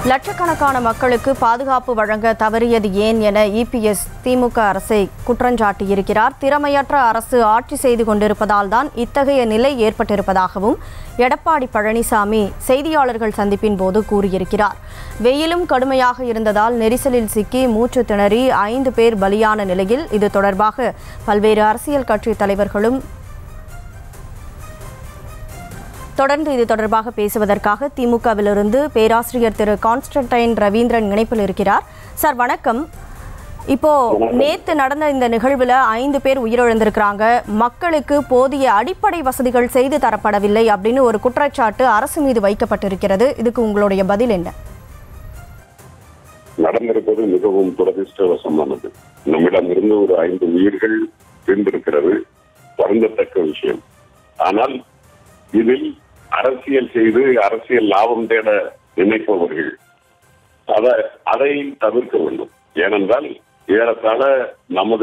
லட்சக்கணக்கான மக்களுக்கு பாதுகாப்பு வழங்க தவறியது ஏன் என இபிஎஸ் திமுக அரசை குற்றஞ்சாட்டியிருக்கிறார் திறமையற்ற அரசு ஆட்சி செய்து கொண்டிருப்பதால் தான் இத்தகைய நிலை ஏற்பட்டிருப்பதாகவும் எடப்பாடி பழனிசாமி செய்தியாளர்கள் சந்திப்பின் போது கூறியிருக்கிறார் வெயிலும் கடுமையாக இருந்ததால் நெரிசலில் சிக்கி மூச்சு திணறி ஐந்து பேர் பலியான நிலையில் இது தொடர்பாக பல்வேறு அரசியல் கட்சி தலைவர்களும் தொடர்ந்து இது தொடர்பாக பேசுவதற்காக திமுகவிலிருந்து பேராசிரியர் திரு கான்ஸ்டன்டைன் ரவீந்திரன் இணைப்பில் இருக்கிறார் சார் வணக்கம் இப்போ நேத்து நடந்த இந்த நிகழ்வுல ஐந்து பேர் உயிரிழந்திருக்கிறாங்க மக்களுக்கு போதிய அடிப்படை வசதிகள் செய்து தரப்படவில்லை அப்படின்னு ஒரு குற்றச்சாட்டு அரசு மீது வைக்கப்பட்டிருக்கிறது இதுக்கு உங்களுடைய பதில் என்ன நடந்திருப்பது மிகவும் துரதிருஷ்டவசமானது நம்மிடம் இருந்து ஒரு ஐந்து உயிர்கள் பிரிந்திருக்கிறது வருந்தத்தக்க விஷயம் ஆனால் இதில் அரசியல் செய்து அரசியல் லாபம் தேட நினைப்பவர்கள் அத அதை தவிர்க்க வேண்டும் ஏனென்றால் ஏறத்தாழ நமது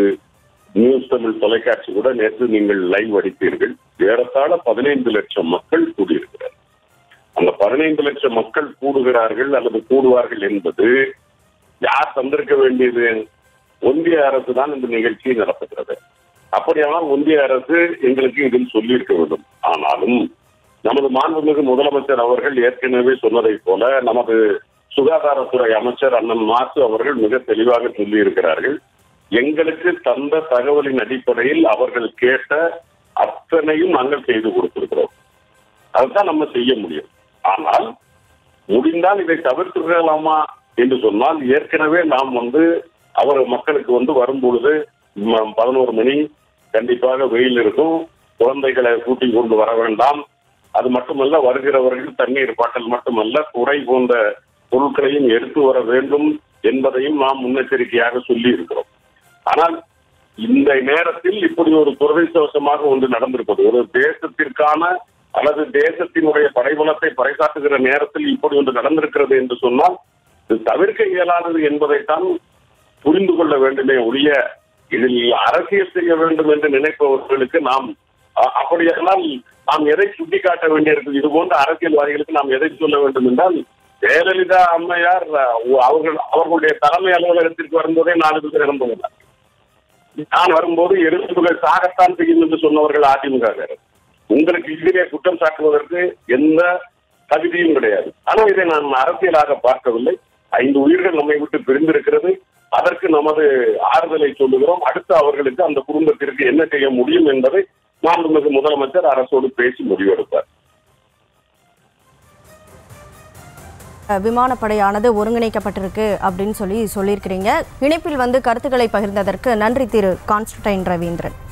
நியூஸ் தமிழ் தொலைக்காட்சி கூட நேற்று நீங்கள் லைவ் அடித்தீர்கள் ஏறத்தாழ பதினைந்து லட்சம் மக்கள் கூடியிருக்கிறார் அந்த பதினைந்து லட்சம் மக்கள் கூடுகிறார்கள் அல்லது கூடுவார்கள் என்பது யார் தந்திருக்க வேண்டியது ஒன்றிய அரசு தான் இந்த நிகழ்ச்சியை நடத்துகிறது அப்படியானால் ஒன்றிய அரசு எங்களுக்கு இதில் சொல்லியிருக்க வேண்டும் ஆனாலும் நமது மாண்புமிகு முதலமைச்சர் அவர்கள் ஏற்கனவே சொன்னதைப் போல நமது சுகாதாரத்துறை அமைச்சர் அண்ணன் மாசு அவர்கள் மிக தெளிவாக சொல்லி இருக்கிறார்கள் எங்களுக்கு தந்த தகவலின் அடிப்படையில் அவர்கள் கேட்ட அத்தனையும் நாங்கள் செய்து கொடுத்திருக்கிறோம் அதுதான் நம்ம செய்ய முடியும் ஆனால் முடிந்தால் இதை தவிர்த்துக்கலாமா என்று சொன்னால் ஏற்கனவே நாம் வந்து அவர் மக்களுக்கு வந்து வரும்பொழுது ம- பதினோரு மணி கண்டிப்பாக வெயில் இருக்கும் குழந்தைகளை கூட்டிக் கொண்டு வர வேண்டாம் அது மட்டுமல்ல வருகிறவர்கள் தண்ணீர் பாட்டல் மட்டுமல்ல குறை போன்ற பொருட்களையும் எடுத்து வர வேண்டும் என்பதையும் நாம் முன்னெச்சரிக்கையாக சொல்லி இருக்கிறோம் ஆனால் இந்த நேரத்தில் இப்படி ஒரு துரதிருஷ்டவசமாக ஒன்று நடந்திருப்பது ஒரு தேசத்திற்கான அல்லது தேசத்தினுடைய படைபலத்தை பறைசாற்றுகிற நேரத்தில் இப்படி ஒன்று நடந்திருக்கிறது என்று சொன்னால் இது தவிர்க்க இயலாதது என்பதைத்தான் புரிந்து கொள்ள வேண்டுமே ஒழிய இதில் அரசியல் செய்ய வேண்டும் என்று நினைப்பவர்களுக்கு நாம் அ- அப்படியானால் நாம் எதை சுட்டிக்காட்ட வேண்டியிருக்கும் இது போன்ற அரசியல்வாதிகளுக்கு நாம் எதை சொல்ல வேண்டும் என்றால் ஜெயலலிதா அம்மையார் அ, அவர்கள் அவர்களுடைய தலைமை அலுவலகத்திற்கு வரும்போதே நாலு பேர் இறந்தவங்க நான் வரும்போது எதிர்ப்புகள் சாகத்தான் செய்யும் என்று சொன்னவர்கள் அதிமுக உங்களுக்கு எதிரே குற்றம் சாட்டுவதற்கு எந்த தகுதியும் கிடையாது ஆனால் இதை நான் அரசியலாக பார்க்கவில்லை ஐந்து உயிர்கள் நம்மை விட்டு பிரிந்திருக்கிறது அதற்கு நமது ஆறுதலை சொல்லுகிறோம் அடுத்து அவர்களுக்கு அந்த குடும்பத்திற்கு என்ன செய்ய முடியும் என்பதை மாண்புமிகு முதலமைச்சர் அரசோடு பேசி முடிவெடுப்பார் அஹ், விமானப்படையானது ஒருங்கிணைக்கப்பட்டிருக்கு அப்படின்னு சொல்லி சொல்லியிருக்கிறீங்க இணைப்பில் வந்து கருத்துக்களை பகிர்ந்ததற்கு நன்றி திரு கான்ஸ்டன்டைன் ரவீந்திரன்